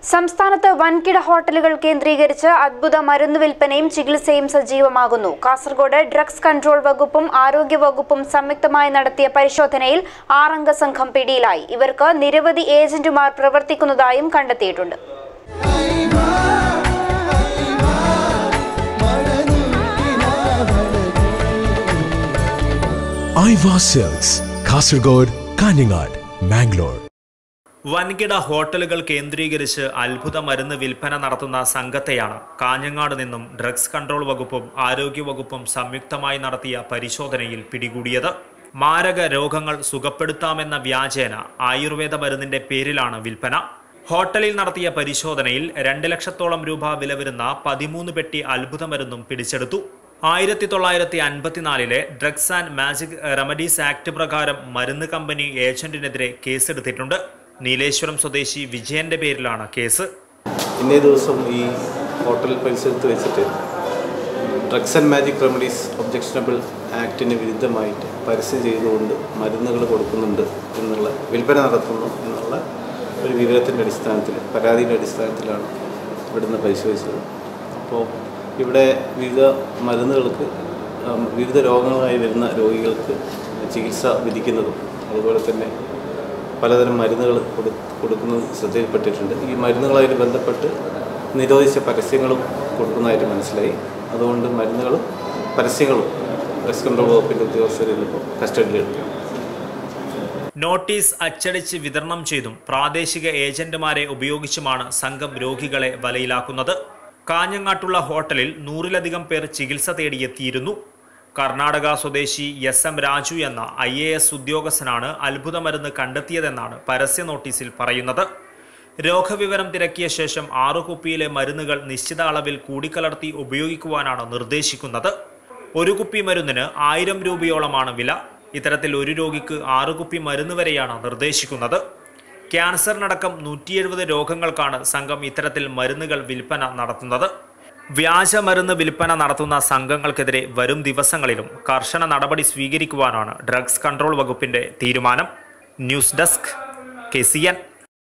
സംസ്ഥാനത്ത് വൻകിട ഹോട്ടലുകൾ കേന്ദ്രീകരിച്ച് അദ്ഭുത മരുന്ന് വിൽപ്പനയും ചികിത്സയും സജീവമാകുന്നു കാസർഗോഡ് ഡ്രഗ്സ് കൺട്രോൾ വകുപ്പും ആരോഗ്യ വകുപ്പും സംയുക്തമായി നടത്തിയ പരിശോധനയിൽ ആറംഗ സംഘം പിടിയിലായി ഇവർക്ക് നിരവധി ഏജന്റുമാർ പ്രവർത്തിക്കുന്നതായും കണ്ടെത്തിയിട്ടുണ്ട് ഐവ സെൽസ് കാസർഗോഡ് കാഞ്ഞങ്ങാട് മാംഗ്ലൂർ വൻകിട ഹോട്ടലുകൾ കേന്ദ്രീകരിച്ച് അത്ഭുത മരുന്ന് വിൽപ്പന നടത്തുന്ന സംഘത്തെയാണ് കാഞ്ഞങ്ങാട് നിന്നും ഡ്രഗ്സ് കൺട്രോൾ വകുപ്പും ആരോഗ്യ വകുപ്പും സംയുക്തമായി നടത്തിയ പരിശോധനയിൽ പിടികൂടിയത് മാരക രോഗങ്ങൾ സുഖപ്പെടുത്താമെന്ന വ്യാജേന ആയുർവേദ മരുന്നിന്റെ പേരിലാണ് വിൽപ്പന ഹോട്ടലിൽ നടത്തിയ പരിശോധനയിൽ രണ്ട് ലക്ഷത്തോളം രൂപ വില വരുന്ന പതിമൂന്ന് പെട്ടി അത്ഭുത മരുന്നും പിടിച്ചെടുത്തു ആയിരത്തി തൊള്ളായിരത്തി അൻപത്തിനാലിലെ drugs and magic remedies act പ്രകാരം മരുന്ന് കമ്പനി ഏജന്റിനെതിരെ കേസെടുത്തിട്ടുണ്ട് നീലേശ്വരം സ്വദേശി വിജയന്റെ പേരിലാണ് കേസ് ഇന്നേ ദിവസം ഈ ഹോട്ടൽ പരിസരത്ത് വെച്ചിട്ട് drugs and magic remedies objectionable ആക്ടിന് വിരുദ്ധമായിട്ട് പരസ്യം ചെയ്തുകൊണ്ട് മരുന്നുകൾ കൊടുക്കുന്നുണ്ട് എന്നുള്ള വിൽപ്പന നടത്തുന്നു എന്നുള്ള ഒരു വിവരത്തിൻ്റെ അടിസ്ഥാനത്തിൽ പരാതിയുടെ അടിസ്ഥാനത്തിലാണ് ഇവിടുന്ന് പരിശോധിച്ചത് അപ്പോൾ ഇവിടെ വിവിധ മരുന്നുകൾക്ക് ഉം, വിവിധ രോഗങ്ങളായി വരുന്ന രോഗികൾക്ക് ചികിത്സ വിധിക്കുന്നതും അതുപോലെ തന്നെ പലതരം മരുന്നുകൾ കൊടു കൊടുക്കുന്നത് ശ്രദ്ധയിൽപ്പെട്ടിട്ടുണ്ട് ഈ മരുന്നുകളായിട്ട് ബന്ധപ്പെട്ട് നിരോധിച്ച പരസ്യങ്ങളും കൊടുക്കുന്നതായിട്ട് മനസ്സിലായി അതുകൊണ്ട് മരുന്നുകളും പരസ്യങ്ങളും ഡ്രഗ്സ് കൺട്രോൾ വകുപ്പിൻ്റെ ഉദ്യോഗസ്ഥരിൽ ഇപ്പോൾ കസ്റ്റഡിയിലെടുത്തു നോട്ടീസ് അച്ചടിച്ച് വിതരണം ചെയ്തും പ്രാദേശിക ഏജന്റുമാരെ ഉപയോഗിച്ചുമാണ് സംഘം രോഗികളെ വലയിലാക്കുന്നത് കാഞ്ഞങ്ങാട്ടുള്ള ഹോട്ടലിൽ നൂറിലധികം പേർ ചികിത്സ തേടിയെത്തിയിരുന്നു കർണാടക സ്വദേശി എസ് എം രാജു എന്ന ഐ എ എസ് ഉദ്യോഗസ്ഥനാണ് അത്ഭുത മരുന്ന് കണ്ടെത്തിയതെന്നാണ് പരസ്യ നോട്ടീസിൽ പറയുന്നത് രോഗവിവരം തിരക്കിയ ശേഷം ആറു കുപ്പിയിലെ മരുന്നുകൾ നിശ്ചിത അളവിൽ കൂടിക്കലർത്തി ഉപയോഗിക്കുവാനാണ് നിർദ്ദേശിക്കുന്നത് ഒരു കുപ്പി മരുന്നിന് ആയിരം രൂപയോളമാണ് വില ഇത്തരത്തിൽ ഒരു രോഗിക്ക് ആറു കുപ്പി മരുന്ന് വരെയാണ് നിർദ്ദേശിക്കുന്നത് ക്യാൻസറിനടക്കം നൂറ്റി എഴുപത് രോഗങ്ങൾക്കാണ് സംഘം ഇത്തരത്തിൽ മരുന്നുകൾ വിൽപ്പന നടത്തുന്നത് വ്യാജ മരുന്ന് വിൽപ്പന നടത്തുന്ന സംഘങ്ങൾക്കെതിരെ വരും ദിവസങ്ങളിലും കർശന നടപടി സ്വീകരിക്കുവാനാണ് ഡ്രഗ്സ് കൺട്രോൾ വകുപ്പിന്റെ തീരുമാനം news desk K C N